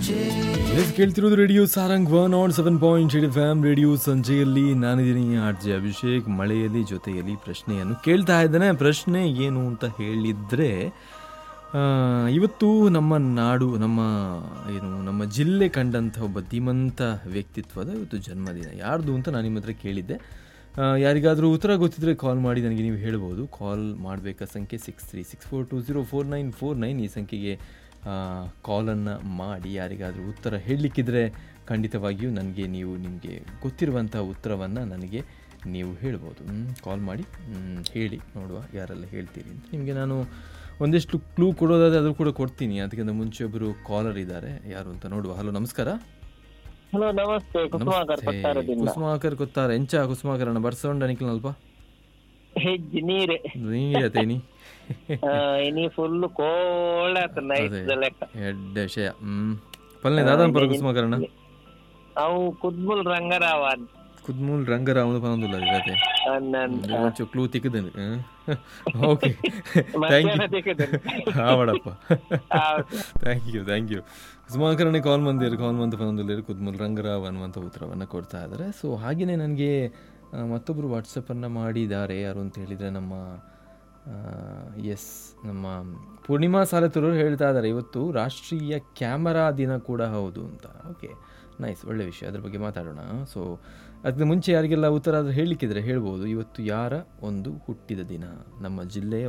S ಕೇಳ್ತಿರೋದು radio Sarang one O seven point eight F M radio ಸಂಜೆಯಲ್ಲಿ ನಾನಿದ್ದೀನಿ R J Abhishek ಮಳೆಯಲ್ಲಿ ಜೊತೆಯಲ್ಲಿ ಪ್ರಶ್ನೆಯನ್ನು ಕೇಳ್ತಾ ಇದ್ದೇನೆ ಪ್ರಶ್ನೆ ಏನು ಅಂತ ಹೇಳಿದರೆ ಇವತ್ತು ನಮ್ಮ ನಾಡು ನಮ್ಮ ಏನು ನಮ್ಮ ಜಿಲ್ಲೆ ಕಂಡಂಥ ಒಬ್ಬ ಧೀಮಂತ ವ್ಯಕ್ತಿತ್ವದ ಇವತ್ತು ಜನ್ಮದಿನ ಯಾರ್ದು ಅಂತ ನಾನು ನಿಮ್ಮ ಹತ್ರ ಕೇಳಿದ್ದೆ ಆ, ಯಾರಿಗಾದರೂ ಉತ್ತರ ಗೊತ್ತಿದ್ರೆ ಕಾಲ್ ಮಾಡಿ ನನಗೆ ನೀವು ಹೇಳ್ಬೋದು ಕಾಲ್ ಮಾಡಬೇಕಾ ಸಂಖ್ಯೆ six three six four two zero four nine four nine ಈ ಸಂಖ್ಯೆಗೆ ಕಾಲನ್ನು ಮಾಡಿ ಯಾರಿಗಾದರೂ ಉತ್ತರ ಹೇಳಲಿಕ್ಕಿದ್ರೆ ಖಂಡಿತವಾಗಿಯೂ ನನಗೆ ನೀವು ನಿಮಗೆ ಗೊತ್ತಿರುವಂಥ ಉತ್ತರವನ್ನು ನನಗೆ ನೀವು ಹೇಳ್ಬೋದು ಕಾಲ್ ಮಾಡಿ ಹ್ಮ್, ಹೇಳಿ ನೋಡುವ ಯಾರೆಲ್ಲ ಹೇಳ್ತೀರಿ ಅಂತ ನಿಮಗೆ ನಾನು ಒಂದಿಷ್ಟು ಕ್ಲೂ ಕೊಡೋದಾದರೆ ಅದು ಕೂಡ ಕೊಡ್ತೀನಿ ಅದಕ್ಕಿಂತ ಮುಂಚೆ ಒಬ್ಬರು ಕಾಲರ್ ಇದ್ದಾರೆ ಯಾರು ಅಂತ ನೋಡುವ ಹಲೋ ನಮಸ್ಕಾರ ಹಲೋ ನಮಸ್ತೆ ಕುಸುಮಾಕರ್ ನಮಸ್ತೆ ಕೊಟ್ಟಾರದಿಂದ ಕುಸುಮಾಕರ್ ಕೊತ್ತಾರ ಎಂಚ ಕುಸುಮಾಕರಣ ಬರ್ಸೋಂಡ ನಿಕ್ಲನಲ್ಪ ಹೆಜ್ಜೆ ನೀರೆ ನೀರತೇನಿ ಆ, ಇನಿ ಫುಲ್ ಕೋಲ್ಡ್ ಆತ ನೈಟ್ ಅದೇ. ಲೆಕ್ಕ ಎಡ್ಡೆ ವಿಷಯ ಹ್ಮ್ ಪಲ್ಲೆ ದಾದನ್ ಪರ ಕುಸುಮಾಕರಣ ಅವು ಕುದ್ಬುಲ್ ರಂಗರಾವ ಕುದ್ಮೂಲ್ ರಂಗರಾವನು ಪನೊಂದುಲ್ಲ ಇರತ್ತೆ ಅನ್ನ ಒಂಚೂರು ಕ್ಲೂ ತಿಕ್ಕದೇನೆ ಓಕೆ ಥ್ಯಾಂಕ್ ಮಧ್ಯಾಹ್ನ ಯು ತೆಗೆದನು. ಆವಡಪ್ಪ ಹೌದು. ಥ್ಯಾಂಕ್ ಯು ಥ್ಯಾಂಕ್ ಯು ಸುಮಾಕರಣೆ ಕಾಲ್ ಮಂದಿರು ಕಾಲ್ ಮಂದ ಪನೊಂದುಲ್ಲೇರು ಕುದ್ಮೂಲ್ ರಂಗರಾವ್ ಅನ್ನುವಂಥ ಉತ್ತರವನ್ನು ಕೊಡ್ತಾ ಇದ್ದಾರೆ ಸೊ ಹಾಗೆಯೇ ನನಗೆ ಆ, ಮತ್ತೊಬ್ಬರು ವಾಟ್ಸಪ್ಪನ್ನು ಮಾಡಿದ್ದಾರೆ ಯಾರು ಅಂತ ಹೇಳಿದರೆ ನಮ್ಮ ಎಸ್ ನಮ್ಮ ಪೂರ್ಣಿಮಾ ಸಾಲತೂರವರು ಹೇಳ್ತಾ ಇದ್ದಾರೆ ಇವತ್ತು ರಾಷ್ಟ್ರೀಯ ಕ್ಯಾಮರಾ ದಿನ ಕೂಡ ಹೌದು ಅಂತ ಓಕೆ ನೈಸ್ ಒಳ್ಳೆ ವಿಷಯ ಅದ್ರ ಬಗ್ಗೆ ಮಾತಾಡೋಣ ಸೊ ಅದಕ್ಕೆ ಮುಂಚೆ ಯಾರಿಗೆಲ್ಲ ಉತ್ತರ ಆದರೂ ಹೇಳಲಿಕ್ಕಿದ್ರೆ ಹೇಳ್ಬೋದು ಇವತ್ತು ಯಾರ ಒಂದು ಹುಟ್ಟಿದ ದಿನ ನಮ್ಮ ಜಿಲ್ಲೆಯ